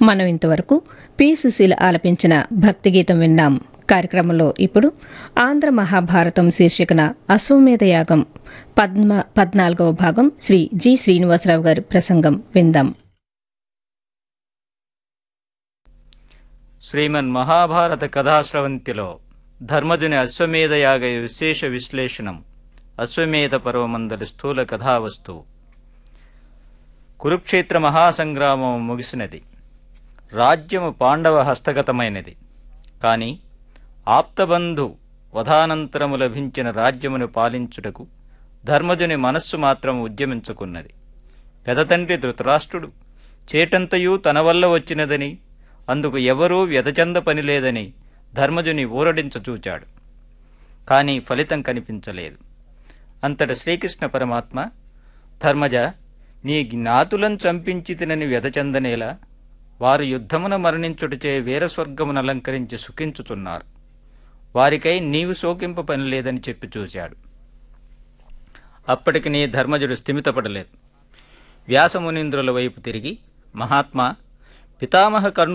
మనం ఇంతవరకు పి సుశీల ఆలపించిన భక్తి గీతం విన్నాం కార్యక్రమంలో ఇప్పుడు ఆంధ్ర మహాభారతం శీర్షికన అశ్వమేధ యాగం పద్మ పద్నాలుగవ భాగం శ్రీ జి శ్రీనివాసరావు గారి ప్రసంగం విందాం శ్రీమన్ మహాభారత కథాశ్రవంతిలో ధర్మజుని అశ్వమేధ యాగ విశేష విశ్లేషణం అశ్వమేధ పర్వమందలి స్థూల కథావస్తువు కురుక్షేత్ర మహాసంగ్రామం ముగిసినది రాజ్యము పాండవ హస్తగతమైనది కాని ఆప్తబంధు వధానంతరము లభించిన రాజ్యమును పాలించుటకు ధర్మజుని మనస్సు మాత్రం ఉద్యమించుకున్నది పెదతండ్రి ధృతరాష్ట్రుడు చేటంతయూ తన వల్ల వచ్చినదని అందుకు ఎవరూ వ్యధచంద పనిలేదని ధర్మజుని ఊరడించచూచాడు కాని ఫలితం కనిపించలేదు అంతట శ్రీకృష్ణ పరమాత్మ ధర్మజ నీ జ్ఞాతులను చంపించి తినని వ్యధచందనేలా వారు యుద్ధమున మరణించుటచే వీరస్వర్గమును అలంకరించి సుఖించుతున్నారు వారికై నీవు శోకింప పని లేదని చెప్పి చూశాడు అప్పటికి నీ ధర్మజుడు స్థిమితపడలేదు వ్యాసమునీంద్రుల వైపు తిరిగి మహాత్మా పితామహ కర్ణు